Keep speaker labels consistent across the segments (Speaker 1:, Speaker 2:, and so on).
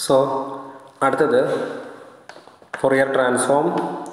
Speaker 1: so അടുത്തത് Fourier transform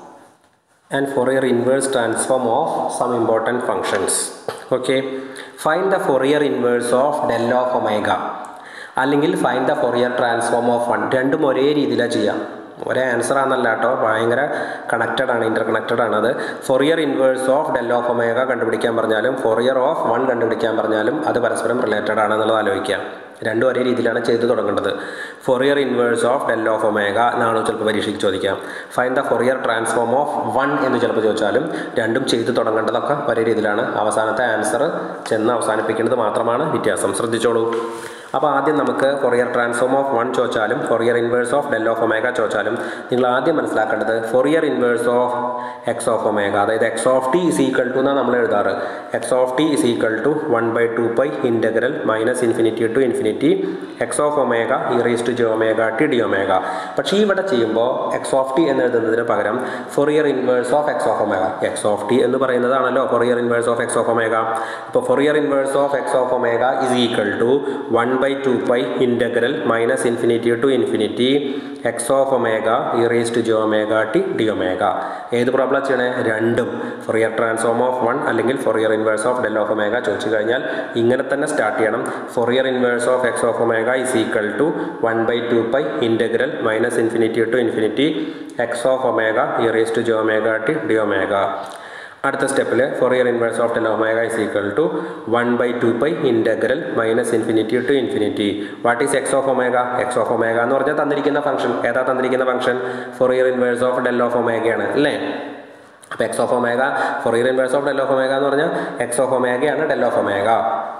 Speaker 1: and Fourier inverse transform of some important functions okay fine the Fourier inverse of del of omega അല്ലെങ്കിൽ fine the Fourier transform of one രണ്ടും ഒരേ രീതിയിലാണ് ചെയ്യാം ഒരേ answer ആണെന്നല്ല കേട്ടോ ഭയങ്കര കണക്റ്റഡ് ആണ് ഇൻ്റർ കണക്റ്റഡ് ആണ് അത് Fourier inverse of del of omega കണ്ടുപിടിക്കാൻ പറഞ്ഞാലും ഫൊറിയർ ഓഫ് വൺ കണ്ടുപിടിക്കാൻ പറഞ്ഞാലും അത് പരസ്പരം റിലേറ്റഡ് ആണെന്നുള്ളത് ആലോചിക്കാം രണ്ടും ഒരേ രീതിയിലാണ് ചെയ്തു തുടങ്ങേണ്ടത് Fourier inverse of del of omega എന്നാണ് ചിലപ്പോൾ പരീക്ഷയ്ക്ക് ചോദിക്കാം fine the Fourier transform of one എന്ന് ചിലപ്പോൾ ചോദിച്ചാലും രണ്ടും ചെയ്തു തുടങ്ങേണ്ടതൊക്കെ ഒരേ രീതിയിലാണ് അവസാനത്തെ ആൻസർ ചെന്ന് അവസാനിപ്പിക്കുന്നത് മാത്രമാണ് വ്യത്യാസം ശ്രദ്ധിച്ചോളൂ അപ്പോൾ ആദ്യം നമുക്ക് ഫൊറിയർ ട്രാൻസ്ഫോം ഓഫ് വൺ ചോദിച്ചാലും Fourier inverse of del of omega ചോദിച്ചാലും നിങ്ങൾ ആദ്യം മനസ്സിലാക്കേണ്ടത് Fourier inverse of x of omega അതായത് x of t is equal to എന്നാണ് നമ്മൾ എഴുതാറ് x of t is equal to one by two pi integral minus infinity to infinity x of omega e raise to G omega t d omega പക്ഷേ ഇവിടെ ചെയ്യുമ്പോൾ x of t എന്ന് എഴുതുന്നതിന് പകരം Fourier inverse of x of omega x of t എന്ന് പറയുന്നതാണല്ലോ Fourier inverse of x of omega ഇപ്പോൾ Fourier inverse of x of omega is equal to one by two pi integral minus infinity to infinity x of omega e raise to G omega t d omega ഏത് problem ചെയ്യണേ രണ്ടും Fourier transform of one അല്ലെങ്കിൽ Fourier inverse of del of omega ചോദിച്ചു കഴിഞ്ഞാൽ ഇങ്ങനെ തന്നെ start ചെയ്യണം Fourier inverse of x of omega is equal to one by two pi integral minus infinity to infinity x of omega e raise to G omega t d omega അടുത്ത സ്റ്റെപ്പിൽ Fourier inverse of ten omega is equal to one by two pi integral minus infinity to infinity what is x of omega x of omega എന്ന് പറഞ്ഞാൽ തന്നിരിക്കുന്ന function ഏതാ തന്നിരിക്കുന്ന function Fourier inverse of del of ഒമേഗയാണ് അല്ലേ അപ്പോൾ x of omega Fourier inverse of del of omega എന്ന് പറഞ്ഞാൽ എക്സ് ഓഫ് ഒമേഗയാണ് ഡെൽ ഓഫ് ഒമേഗ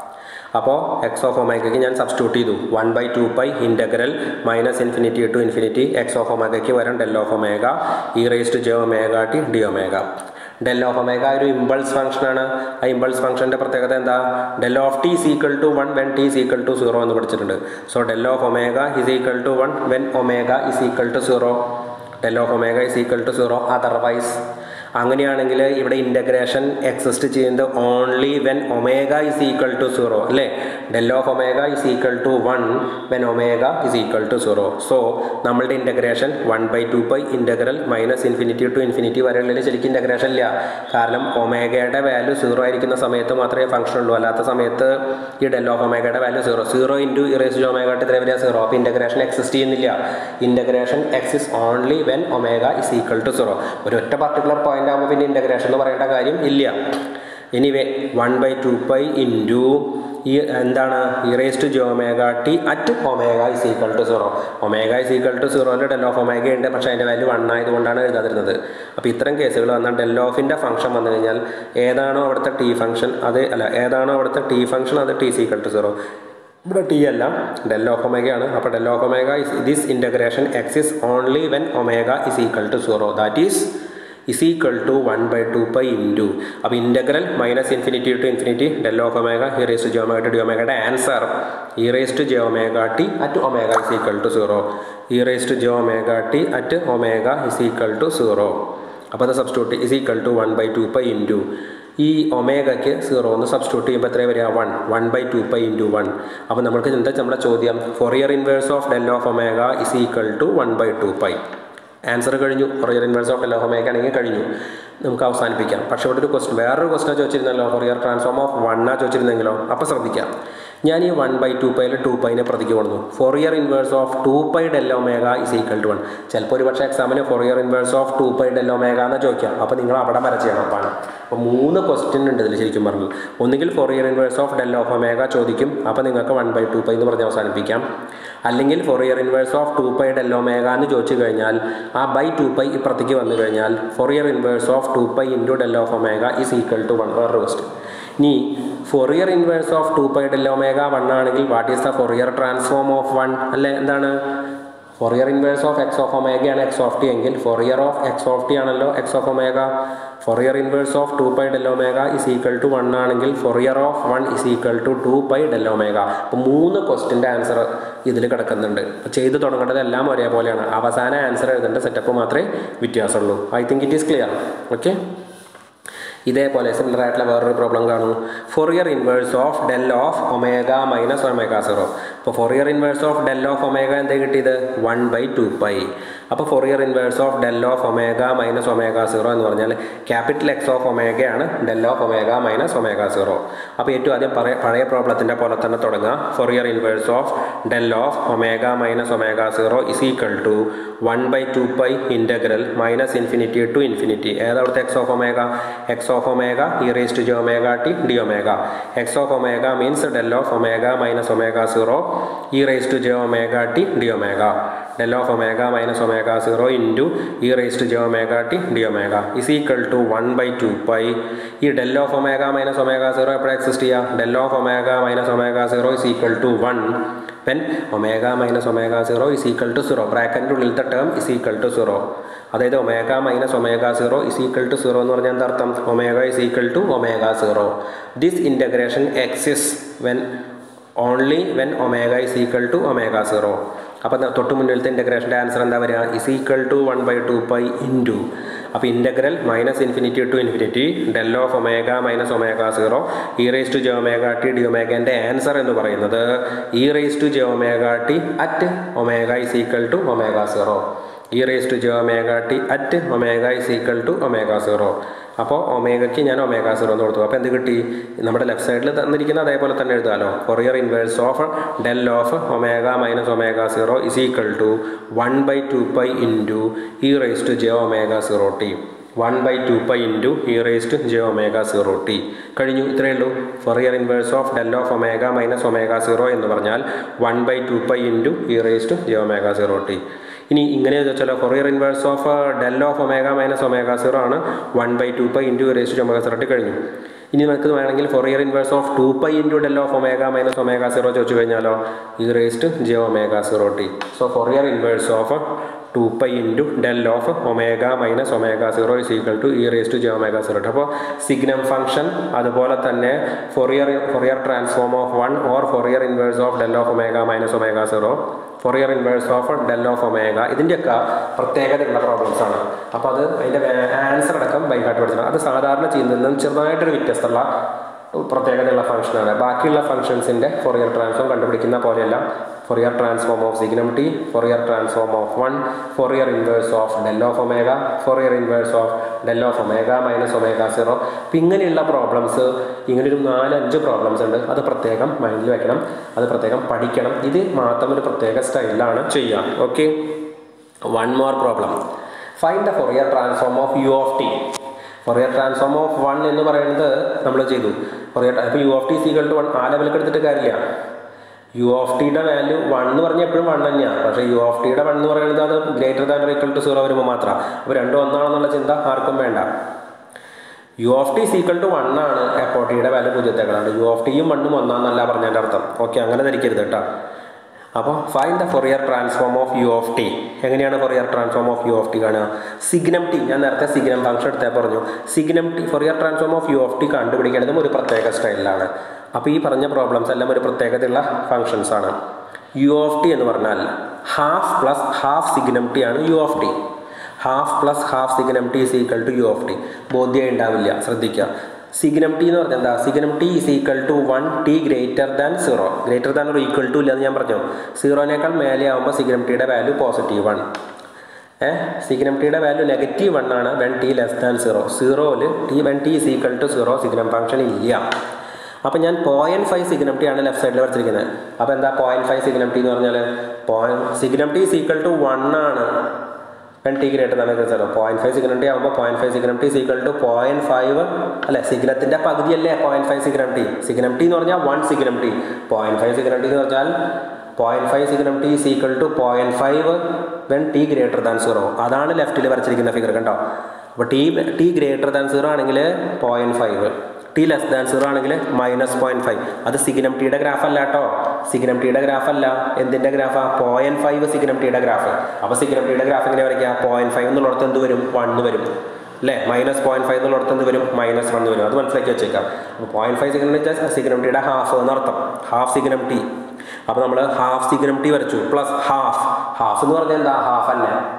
Speaker 1: അപ്പോൾ എക്സ് ഓഫ് ഒമേഗയ്ക്ക് ഞാൻ സബ്സ്റ്റിറ്റ്യൂട്ട് ചെയ്തു one by two pi integral minus infinity to infinity x of ഒമേഗയ്ക്ക് വരും del of omega e raise to j omega t d omega del of omega ഒരു impulse ഫംഗ്ഷനാണ് ആ impulse ഫംഗ്ഷൻ്റെ പ്രത്യേകത എന്താ del of t is equal to one when t is equal to zero എന്ന് പഠിച്ചിട്ടുണ്ട് so del of omega is equal to one when omega is equal to zero del of omega is equal to zero otherwise അങ്ങനെയാണെങ്കിൽ ഇവിടെ integration exist ചെയ്യുന്നത് only when omega is equal to zero അല്ലേ del of omega is equal to one when omega is equal to zero so നമ്മളുടെ integration one by two pi integral minus infinity to infinity വരെയുള്ളതിൽ ശരിക്കും integration ഇല്ല കാരണം ഒമേഗയുടെ value zero ആയിരിക്കുന്ന സമയത്ത് മാത്രമേ function ഉള്ളൂ അല്ലാത്ത സമയത്ത് ഈ ഡെൽ ഓഫ് ഒമേഗയുടെ value zero zero into e raise omega ഇത്ര വരിക സീറോ അപ്പോൾ ഇൻ്റഗ്രേഷൻ എക്സിസ്റ്റ് ചെയ്യുന്നില്ല integration x is only when omega is equal to zero ഒരു ഒറ്റ പർട്ടിക്കുലർ പോയിന്റ് ആകുമ്പോൾ പിന്നെ ഇൻ്റഗ്രേഷൻ എന്ന് പറയേണ്ട കാര്യം ഇല്ല anyway one by two pi into ഈ എന്താണ് e raise to G omega t at omega is equal to zero omega is equal to സീറോയിൽ ഡെൽ ഓഫ് ഒമേഗ ഉണ്ട് പക്ഷേ അതിൻ്റെ വാല്യൂ വൺ ആയതുകൊണ്ടാണ് എഴുതാതിരുന്നത് അപ്പോൾ ഇത്തരം കേസുകൾ വന്നാൽ ഡെൽ ഓഫിൻ്റെ ഫംഗ്ഷൻ വന്നു കഴിഞ്ഞാൽ ഏതാണോ അവിടുത്തെ ടി ഫംഗ്ഷൻ അത് അല്ല ഏതാണോ അവിടുത്തെ ടി ഫംഗ്ഷൻ അത് ടി ഈക്വൽ ടു സീറോ ഇവിടെ ടി അല്ല ഡെൽ ഓഫ് ഒമേഗയാണ് അപ്പോൾ del of omega is this integration x is only when omega is equal to zero that is is equal to one by two pi into അപ്പോൾ integral minus infinity to infinity del of omega e raise to G omega to d ഒമേഗയുടെ answer e raise to G omega t at omega is equal to zero e raise to G omega t at omega is equal to zero അപ്പോൾ അത് substitute is equal to one by two pi into ഈ ഒമേഗയ്ക്ക് zero ഒന്ന് substitute ചെയ്യുമ്പോൾ എത്രയാണ് വരിക one one by two pi into one അപ്പോൾ നമുക്ക് എന്താ നമ്മുടെ ചോദ്യം Fourier inverse of del of omega is equal to one by two pi answer കഴിഞ്ഞു Fourier inverse of del of omega ആണെങ്കിൽ കഴിഞ്ഞു നമുക്ക് അവസാനിപ്പിക്കാം പക്ഷേ ഇവിടെ ഒരു ക്വസ്റ്റൻ വേറൊരു ക്വസ്റ്റൻ ചോദിച്ചിരുന്നല്ലോ ഫൊറിയർ ട്രാൻസ്ഫോം ഓഫ് വണ്ണാ ചോദിച്ചിരുന്നെങ്കിലോ അപ്പോൾ ശ്രദ്ധിക്കാം ഞാൻ ഈ വൺ ബൈ ടു പൈയിൽ ടു പൈനെ പ്രതിക്ക് കൊടുത്തു Fourier inverse of two pi del omega is equal to one ചിലപ്പോൾ ഒരു പക്ഷേ എക്സാമിന് Fourier inverse of two pi del omega എന്ന് ചോദിക്കാം അപ്പോൾ നിങ്ങൾ അവിടെ വരെ ചെയ്യണം അപ്പാണ് അപ്പോൾ മൂന്ന് ക്വസ്റ്റ്യൻ ഉണ്ട് ഇതിൽ ശരിക്കും പറഞ്ഞത് ഒന്നുകിൽ Fourier inverse of del of omega ചോദിക്കും അപ്പോൾ നിങ്ങൾക്ക് വൺ ബൈ ടു പൈ എന്ന് പറഞ്ഞ് അവസാനിപ്പിക്കാം അല്ലെങ്കിൽ Fourier inverse of two pi del omega എന്ന് ചോദിച്ചു കഴിഞ്ഞാൽ ആ ബൈ ടു പൈ ഇപ്പുറത്തേക്ക് വന്നു കഴിഞ്ഞാൽ Fourier inverse of two pi into del of omega is equal to one വേറൊരു ക്വസ്റ്റ്യൻ ഇനി Fourier inverse of two pi del omega one ആണെങ്കിൽ what is the Fourier transform of one അല്ലേ എന്താണ് Fourier inverse of x of ഒമേഗയാണ് x of t എങ്കിൽ Fourier of x of t ആണല്ലോ x of omega Fourier inverse of two pi del omega is equal to one ആണെങ്കിൽ Fourier of one is equal to two pi del omega അപ്പോൾ മൂന്ന് ക്വസ്റ്റിൻ്റെ answer ഇതിൽ കിടക്കുന്നുണ്ട് അപ്പോൾ ചെയ്ത് തുടങ്ങേണ്ടത് എല്ലാം ഒരേപോലെയാണ് അവസാന ആൻസർ എഴുതേണ്ട സെറ്റപ്പ് മാത്രമേ വ്യത്യാസമുള്ളൂ I think it is clear okay ഇതേപോലെ സിമിലർ ആയിട്ടുള്ള വേറൊരു പ്രോബ്ലം കാണും Fourier inverse of del of omega minus omega zero അപ്പോൾ Fourier inverse of del of omega എന്താ കിട്ടിയത് വൺ ബൈ ടു പൈ അപ്പോൾ Fourier inverse of del of omega minus omega zero എന്ന് പറഞ്ഞാൽ ക്യാപിറ്റൽ എക്സ് ഓഫ് ഒമേഗയാണ് del of omega minus omega zero അപ്പോൾ ഏറ്റവും ആദ്യം പറയ പഴയ പ്രോബ്ലത്തിൻ്റെ പോലെ തന്നെ തുടങ്ങുക Fourier inverse of del of omega minus omega zero is equal to one by two pi integral minus infinity to infinity ഏതവിടുത്തെ x of omega x of omega e raise to G omega t d omega x of omega means del of omega minus omega zero e raise to j omega t d omega del of omega minus omega zero into e raise to j omega t d omega is equal to one by two pi ഈ del of omega minus omega zero എപ്പോഴും exist ചെയ്യുക del of omega minus omega zero is equal to one when omega minus omega zero is equal to zero ബ്രാക്കറ്റിൻ്റെ ഉള്ളിലത്തെ term is equal to zero അതായത് omega minus omega zero is equal to zero എന്ന് പറഞ്ഞാൽ എന്താ അർത്ഥം omega is equal to omega zero this integration exists when only when omega is equal to omega zero അപ്പോൾ തൊട്ട് മുന്നിലത്തെ ഇൻറ്റഗ്രേഷൻ്റെ answer എന്താ വരിക is equal to one by two pi into അപ്പോൾ integral minus infinity to infinity del of omega minus omega zero e raise to j omega t d ഒമേഗൻ്റെ answer എന്ന് പറയുന്നത് e raise to j omega t at omega is equal to omega zero e raise to j omega t at omega is equal to omega zero അപ്പോൾ ഒമേഗയ്ക്ക് ഞാൻ omega zero എന്ന് കൊടുത്തു അപ്പോൾ എന്ത് കിട്ടി നമ്മുടെ ലെഫ്റ്റ് സൈഡിൽ തന്നിരിക്കുന്ന അതേപോലെ തന്നെ എഴുതാമല്ലോ Fourier inverse of del of omega minus omega zero is equal to one by two pi into e raise to j omega zero t one by two pi into e raise to j omega zero t കഴിഞ്ഞു ഇത്രയേ ഉള്ളൂ Fourier inverse of del of omega minus omega zero എന്ന് പറഞ്ഞാൽ one by two pi into e raise to j omega zero t ഇനി ഇങ്ങനെ വെച്ചാലോ courier inverse of del of omega minus omega zero ആണ് one by two pi into raise to omega zero t കഴിഞ്ഞു ഇനി നമുക്ക് വേണമെങ്കിൽ Fourier inverse of two pi into del of omega minus omega zero ചോദിച്ചു കഴിഞ്ഞാലോ e raise to j omega zero t so Fourier inverse of two pi into del of omega minus omega zero is equal to e raise to j omega zero അപ്പോൾ signum function അതുപോലെ തന്നെ Fourier Fourier transform of one or Fourier inverse of del of omega minus omega zero Fourier inverse of del of omega ഇതിൻ്റെയൊക്കെ പ്രത്യേകതയുള്ള problems ആണ് അപ്പോൾ അത് അതിൻ്റെ answer അടക്കം ബൈഹാർട്ട് പഠിച്ചത് അത് സാധാരണ ചെയ്യുന്നതിൽ ചെറുതായിട്ടൊരു വ്യത്യസ്തമുള്ള പ്രത്യേകതയുള്ള ഫംഗ്ഷനാണ് ബാക്കിയുള്ള ഫംഗ്ഷൻസിൻ്റെ ഫൊറിയർ ട്രാൻസ്ഫോം കണ്ടുപിടിക്കുന്ന പോലെയല്ല Fourier transform of signum t Fourier transform of one Fourier inverse of del of omega Fourier inverse of del of omega minus omega zero അപ്പം ഇങ്ങനെയുള്ള പ്രോബ്ലംസ് ഇങ്ങനെ ഒരു നാലഞ്ച് പ്രോബ്ലംസ് ഉണ്ട് അത് പ്രത്യേകം മൈൻഡിൽ വെക്കണം അത് പ്രത്യേകം പഠിക്കണം ഇത് മാത്രം ഒരു പ്രത്യേക സ്റ്റൈലാണ് ചെയ്യുക okay one more problem find the Fourier transform of u of t Fourier transform of one എന്ന് പറയുന്നത് നമ്മൾ ചെയ്തു ഫൊറിയർ ഇപ്പോൾ u of t is equal to one ആ ലെവലിലേക്ക് എടുത്തിട്ട് കാര്യമില്ല യു ഓഫ് ടിയുടെ വാല്യൂ വൺ എന്ന് പറഞ്ഞാൽ എപ്പോഴും വൺ തന്നെയാണ് പക്ഷേ യു ഓഫ് ടിയുടെ വൺ എന്ന് പറയുന്നത് അത് greater than equal to zero വരുമ്പോൾ മാത്രമാണ് അപ്പോൾ രണ്ടും ഒന്നാണെന്നുള്ള ചിന്ത ആർക്കും വേണ്ട u of t is equal to one ആണ് എപ്പോ ടിയുടെ വാല്യൂ പൂജ്യത്തേക്കാളാണ് യു ഓഫ് ടിയും വണ്ണും ഒന്നാന്നല്ല പറഞ്ഞതിൻ്റെ അർത്ഥം ഓക്കെ അങ്ങനെ ധരിക്കരുത് കേട്ടോ അപ്പോൾ find the Fourier transform of u of t എങ്ങനെയാണ് Fourier transform of u of t കാണുക സിഗ്നം ടി ഞാൻ നേരത്തെ സിഗ്നം ഫംഗ്ഷൻ എടുത്തേ പറഞ്ഞു signum t Fourier transform of u of t കണ്ടുപിടിക്കേണ്ടതും ഒരു പ്രത്യേക സ്റ്റൈലിലാണ് അപ്പോൾ ഈ പറഞ്ഞ പ്രോബ്ലംസ് എല്ലാം ഒരു പ്രത്യേകതയുള്ള ഫങ്ഷൻസ് ആണ് യു ഓഫ് ടി എന്ന് പറഞ്ഞാൽ half plus half signum t ആണ് u of t half plus half signum t is equal to u of t ബോധ്യം ഉണ്ടാവില്ല ശ്രദ്ധിക്കുക സിഗ്നം ടി എന്ന് പറഞ്ഞാൽ എന്താ signum t is equal to one t greater than zero greater than ഒരു equal to ഇല്ലെന്ന് ഞാൻ പറഞ്ഞു സീറോനേക്കാൾ മേലെ ആകുമ്പോൾ സിഗ്നം ടിയുടെ വാല്യൂ പോസിറ്റീവ് വൺ ഏ സിഗ്നം ടിയുടെ വാല്യൂ നെഗറ്റീവ് വൺ ആണ് when t less than zero സീറോയിൽ t when t is equal to zero signum function ഇല്ല അപ്പോൾ ഞാൻ പോയിൻറ്റ് ഫൈവ് സിഗ്നം ടി ആണ് ലെഫ്റ്റ് സൈഡിൽ വരച്ചിരിക്കുന്നത് അപ്പോൾ എന്താ പോയിൻറ്റ് ഫൈവ് സിഗ്നം ടി എന്ന് പറഞ്ഞാൽ point signum t is equal to one ആണ് വെൻ ടി ഗ്രേറ്റർ തന്നെ zero point five signum t ആകുമ്പോൾ point five signum t is equal to point five അല്ലെ സിഗ്നത്തിൻ്റെ പകുതിയല്ലേ point five signum t signum t എന്ന് പറഞ്ഞാൽ one signum t point five signum t എന്ന് പറഞ്ഞാൽ point five signum t is equal to point five when t greater than zero അതാണ് ലെഫ്റ്റിൽ വരച്ചിരിക്കുന്ന ഫിഗർ കണ്ടോ അപ്പോൾ T T greater than zero ആണെങ്കിൽ point five t less than zero ആണെങ്കിൽ minus point five അത് സിഗ്നം ടിയുടെ ഗ്രാഫ് അല്ല കേട്ടോ സിഗ്നം ടിയുടെ ഗ്രാഫ് അല്ല എന്തിൻ്റെ ഗ്രാഫാ പോയിന്റ് ഫൈവ് സിഗ്നം ടിയുടെ ഗ്രാഫ് അപ്പോൾ സിഗ്നം ടിയുടെ ഗ്രാഫ് എങ്ങനെ വരയ്ക്കുക പോയിന്റ് ഫൈവ് എന്നുള്ളിടത്ത് എന്ത് വരും വണ്ണ് വരും അല്ലേ മൈനസ് പോയിന്റ് ഫൈവ് എന്നുള്ളിടത്ത് എന്ത് വരും മൈനസ് വൺ വരും അത് മനസ്സിലാക്കി വെച്ചേക്കാം അപ്പോൾ പോയിന്റ് ഫൈവ് സിഗ്നം വെച്ചാൽ സിഗ്നം ടിയുടെ ഹാഫ് എന്നർത്ഥം ഹാഫ് സിഗ്നം ടി അപ്പോൾ നമ്മൾ ഹാഫ് സിഗ്നം ടി വരച്ചു പ്ലസ് ഹാഫ് ഹാഫ് എന്ന് പറഞ്ഞാൽ എന്താ ഹാഫ് അല്ല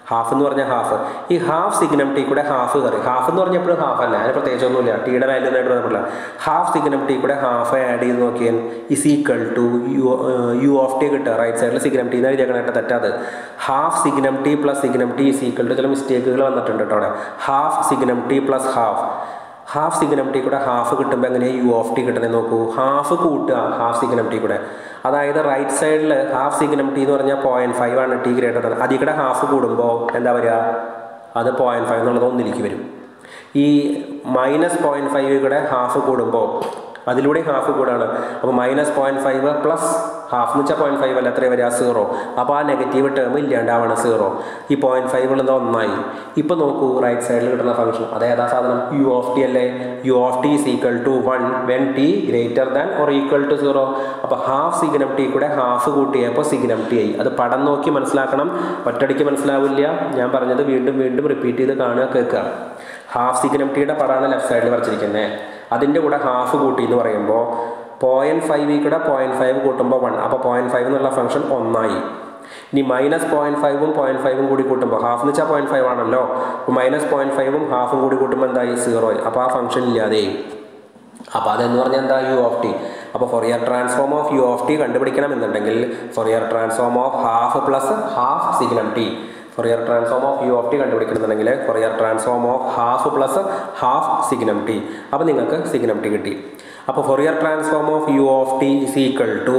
Speaker 1: ഹാഫ് എന്ന് പറഞ്ഞാൽ ഹാഫ് ഈ ഹാഫ് സിഗ്നം ടി കൂടെ ഹാഫ് കയറി ഹാഫ് എന്ന് പറഞ്ഞാൽ എപ്പോഴും ഹാഫ് അല്ല അതിന് പ്രത്യേകിച്ചൊന്നുമില്ല ടീയുടെ വാല്യൂ ആയിട്ട് ബന്ധപ്പെടില്ല ഹാഫ് സിഗ്നം ടി കൂടെ ഹാഫ് ആഡ് ചെയ്ത് നോക്കിയാൽ is equal to u u of t കിട്ടുക റൈറ്റ് സൈഡിൽ സിഗ്നം ടി എന്ന് എഴുതിയേക്കണേട്ട് തെറ്റാത് half signum t plus signum t is equal to ചില മിസ്റ്റേക്കുകൾ വന്നിട്ടുണ്ട് കേട്ടോ അവിടെ half signum t plus half half signum t കൂടെ ഹാഫ് കിട്ടുമ്പോൾ എങ്ങനെയാണ് യു ഓഫ് ടി കിട്ടണേ നോക്കൂ ഹാഫ് കൂട്ടുക ഹാഫ് സിഗ്നം ടി കൂടെ അതായത് റൈറ്റ് സൈഡിൽ ഹാഫ് സിഗ്നം ടി എന്ന് പറഞ്ഞാൽ പോയിൻറ്റ് ഫൈവ് ആണ് ടി ഗ്രേറ്റർ അതിൽ കൂടെ ഹാഫ് കൂടുമ്പോൾ എന്താ വരിക അത് പോയിൻറ്റ് ഫൈവ് എന്നുള്ളത് ഒന്നിലേക്ക് വരും ഈ മൈനസ് പോയിൻറ്റ് ഫൈവ് കൂടെ ഹാഫ് കൂടുമ്പോൾ അതിലൂടെ ഹാഫ് കൂടാണ് അപ്പോൾ minus point five plus half എന്ന് വെച്ചാൽ പോയിൻറ്റ് ഫൈവ് അല്ല എത്രയും വരിക സീറോ അപ്പോൾ ആ നെഗറ്റീവ് ടേം ഇല്ലാണ്ടാവണം സീറോ ഈ പോയിൻറ്റ് ഫൈവ് ഉള്ളത് ഒന്നായി ഇപ്പോൾ നോക്കൂ റൈറ്റ് സൈഡിൽ കിട്ടുന്ന ഫംഗ്ഷൻ അത് ഏതാ സാധനം യു ഓഫ് ടി അല്ലേ u of t is equal to one when t greater than or equal to zero അപ്പോൾ ഹാഫ് സിഗ്നം ടി കൂടെ ഹാഫ് കൂട്ടിയപ്പോൾ സിഗ്നം ടി ആയി അത് പടം നോക്കി മനസ്സിലാക്കണം ഒറ്റടിക്ക് മനസ്സിലാവില്ല ഞാൻ പറഞ്ഞത് വീണ്ടും വീണ്ടും റിപ്പീറ്റ് ചെയ്ത് കാണുക കേൾക്കുക ഹാഫ് സിഗ്നം ടിയുടെ പടമാണ് ലെഫ്റ്റ് സൈഡിൽ വരച്ചിരിക്കുന്നത് അതിൻ്റെ കൂടെ ഹാഫ് കൂട്ടി എന്ന് പറയുമ്പോൾ പോയിൻറ്റ് ഫൈവിൽ കൂടെ പോയിൻറ്റ് ഫൈവ് കൂട്ടുമ്പോൾ വൺ അപ്പോൾ പോയിൻറ്റ് ഫൈവ് എന്നുള്ള ഫംഗ്ഷൻ ഒന്നായി ഇനി മൈനസ് പോയിൻറ്റ് ഫൈവും പോയിൻറ്റ് ഫൈവും കൂടി കൂട്ടുമ്പോൾ ഹാഫ് എന്ന് വെച്ചാൽ പോയിൻറ്റ് ഫൈവ് ആണല്ലോ അപ്പോൾ മൈനസ് പോയിൻറ്റ് ഫൈവും ഹാഫും കൂടി കൂട്ടുമ്പോൾ എന്തായി സീറോ ആയി അപ്പോൾ ആ ഫംഗ്ഷൻ ഇല്ലാതെയും അപ്പോൾ അതെന്ന് പറഞ്ഞാൽ എന്താ യു ഓഫ് ടി അപ്പോൾ Fourier transform of u of t കണ്ടുപിടിക്കണം എന്നുണ്ടെങ്കിൽ Fourier transform of half plus half signum t Fourier transform of u of t കണ്ടുപിടിക്കണമെന്നുണ്ടെങ്കിൽ Fourier transform of half plus half signum t അപ്പോൾ നിങ്ങൾക്ക് signum t കിട്ടി അപ്പോൾ Fourier transform of u of t is equal to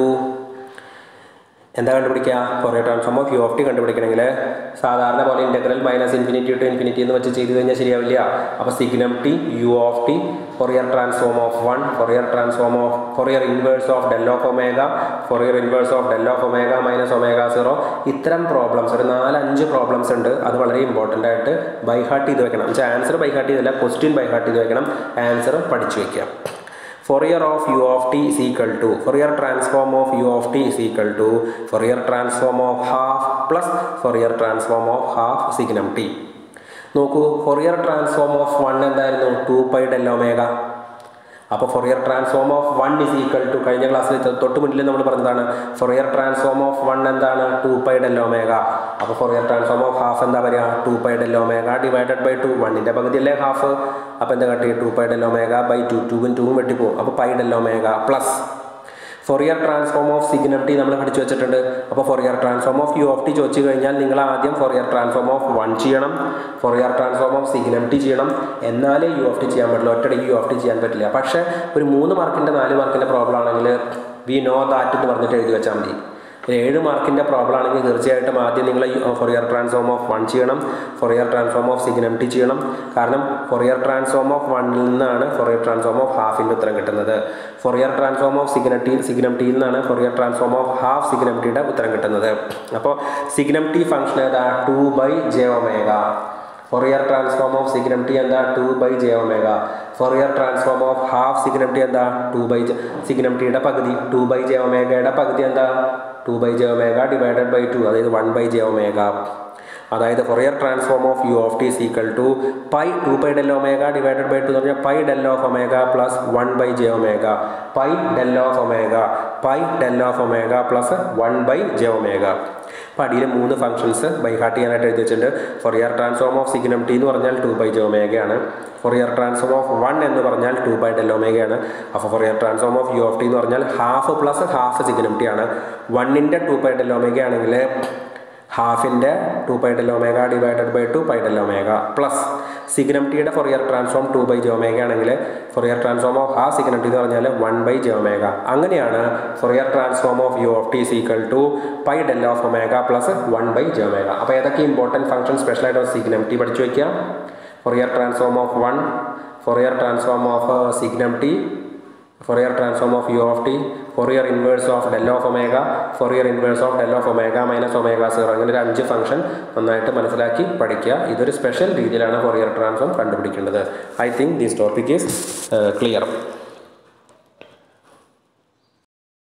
Speaker 1: എന്താ കണ്ടുപിടിക്കുക Fourier transform of u of t കണ്ടുപിടിക്കണമെങ്കിൽ സാധാരണ പോലെ integral minus infinity to infinity എന്ന് വെച്ച് ചെയ്ത് കഴിഞ്ഞാൽ ശരിയാവില്ല അപ്പോൾ signum t u of t Fourier transform of one Fourier transform of Fourier inverse of del of omega Fourier inverse of del of omega minus omega zero ഇത്തരം problems ഒരു നാലഞ്ച് problems ഉണ്ട് അത് വളരെ ഇമ്പോർട്ടൻ്റ് ആയിട്ട് ബൈ ഹാർട്ട് ചെയ്ത് വെക്കണം വെച്ചാൽ ആൻസർ ബൈ ഹാർട്ട് ചെയ്തില്ല ക്വസ്റ്റ്യൻ ബൈ ഹാർട്ട് ചെയ്ത് വെക്കണം ആൻസർ പഠിച്ചു വെക്കുക Fourier of u of t is equal to Fourier transform of u of t is equal to Fourier transform of half plus Fourier transform of half signum t നോക്കൂ Fourier transform of one എന്തായിരുന്നു two pi del omega അപ്പോൾ Fourier transform of one is equal to കഴിഞ്ഞ ക്ലാസ്സിൽ തൊട്ട് മുന്നിൽ നമ്മൾ പറഞ്ഞതാണ് Fourier transform of one എന്താണ് ടു പൈ ഡെൽ ഒമേഗ അപ്പോൾ ഫൊറിയർ ട്രാൻസ്ഫോം ഓഫ് ഹാഫ് എന്താ പറയുക two pi del omega divided by two വണ്ണിൻ്റെ പകുതിയല്ലേ ഹാഫ് അപ്പോൾ എന്താ കട്ടി two pi del omega by two ടൂവും ടൂവും വെട്ടിപ്പോവും അപ്പോൾ pi del omega plus Fourier transform of signum t നമ്മൾ പഠിച്ചു വെച്ചിട്ടുണ്ട് അപ്പോൾ Fourier transform of u of t ചോദിച്ചു കഴിഞ്ഞാൽ നിങ്ങൾ ആദ്യം ഫൊറിയർ ട്രാൻസ്ഫോം ഓഫ് വൺ ചെയ്യണം Fourier transform of signum t ചെയ്യണം എന്നാലേ യു ഓഫ് ടി ചെയ്യാൻ പറ്റില്ല ഒറ്റയടിക്ക് യു ഓഫ് ടി ചെയ്യാൻ പറ്റില്ല പക്ഷേ ഒരു മൂന്ന് മാർക്കിൻ്റെ നാല് മാർക്കിൻ്റെ പ്രോബ്ലം ആണെങ്കിൽ വി നോ ദാറ്റ് എന്ന് പറഞ്ഞിട്ട് എഴുതി വെച്ചാൽ മതി ഒരു ഏഴ് മാർക്കിൻ്റെ പ്രോബ്ലം ആണെങ്കിൽ തീർച്ചയായിട്ടും ആദ്യം നിങ്ങൾ ഫൊറിയർ ട്രാൻസ്ഫോം ഓഫ് വൺ ചെയ്യണം Fourier transform of signum t ചെയ്യണം കാരണം ഫൊറിയർ ട്രാൻസ്ഫോം ഓഫ് വണ്ണിൽ നിന്നാണ് ഫൊറിയർ ട്രാൻസ്ഫോം ഓഫ് ഹാഫിൻ്റെ ഉത്തരം കിട്ടുന്നത് Fourier transform of signum t signum ടിയിൽ നിന്നാണ് Fourier transform of half signum ടിയുടെ ഉത്തരം കിട്ടുന്നത് അപ്പോൾ സിഗ്നം ടി ഫംഗ്ഷൻ ഏതാ two by j omega Fourier transform of signum t എന്താ two by j omega Fourier transform of half signum t എന്താ two by signum ടിയുടെ പകുതി ടു ബൈ ജെ ഒമേഗയുടെ പകുതി എന്താ two by j omega divided by two അതായത് one by j omega അതായത് Fourier transform of u of t is equal to pi two pi del omega divided by two എന്ന് പറഞ്ഞാൽ pi del of omega plus one by j omega pi del of omega pi del of omega plus one by j omega അപ്പോൾ അടിയിൽ മൂന്ന് functions by heart ചെയ്യാനായിട്ട് എഴുതി വെച്ചിട്ടുണ്ട് Fourier transform of signum t എന്ന് പറഞ്ഞാൽ ടു ബൈ ജെ ഒമേഗയാണ് Fourier transform of one എന്ന് പറഞ്ഞാൽ ടു ബൈ ഡെൽ ഒമേഗയാണ് അപ്പോൾ Fourier transform of u of t എന്ന് പറഞ്ഞാൽ half plus half signum t ആണ് വണ്ണിൻ്റെ ടു ബൈ ഡെൽ ഒമേഗ ആണെങ്കിൽ ഹാഫിൻ്റെ two pi del omega divided by two pi del omega plus signum ടിയുടെ Fourier transform two by j omega ആണെങ്കിൽ Fourier transform of half signum t എന്ന് പറഞ്ഞാൽ one by j omega അങ്ങനെയാണ് Fourier transform of u of t is equal to pi del of omega plus one by j omega അപ്പോൾ ഏതൊക്കെ important function സ്പെഷ്യലായിട്ട് signum t പഠിച്ചു വയ്ക്കുക Fourier transform of one Fourier transform of signum t Fourier transform of u of t Fourier inverse of del of omega Fourier inverse of del of omega minus omega zero അങ്ങനെ ഒരു അഞ്ച് function നന്നായിട്ട് മനസ്സിലാക്കി പഠിക്കുക ഇതൊരു special രീതിയിലാണ് Fourier transform കണ്ടുപിടിക്കേണ്ടത് I think this topic is clear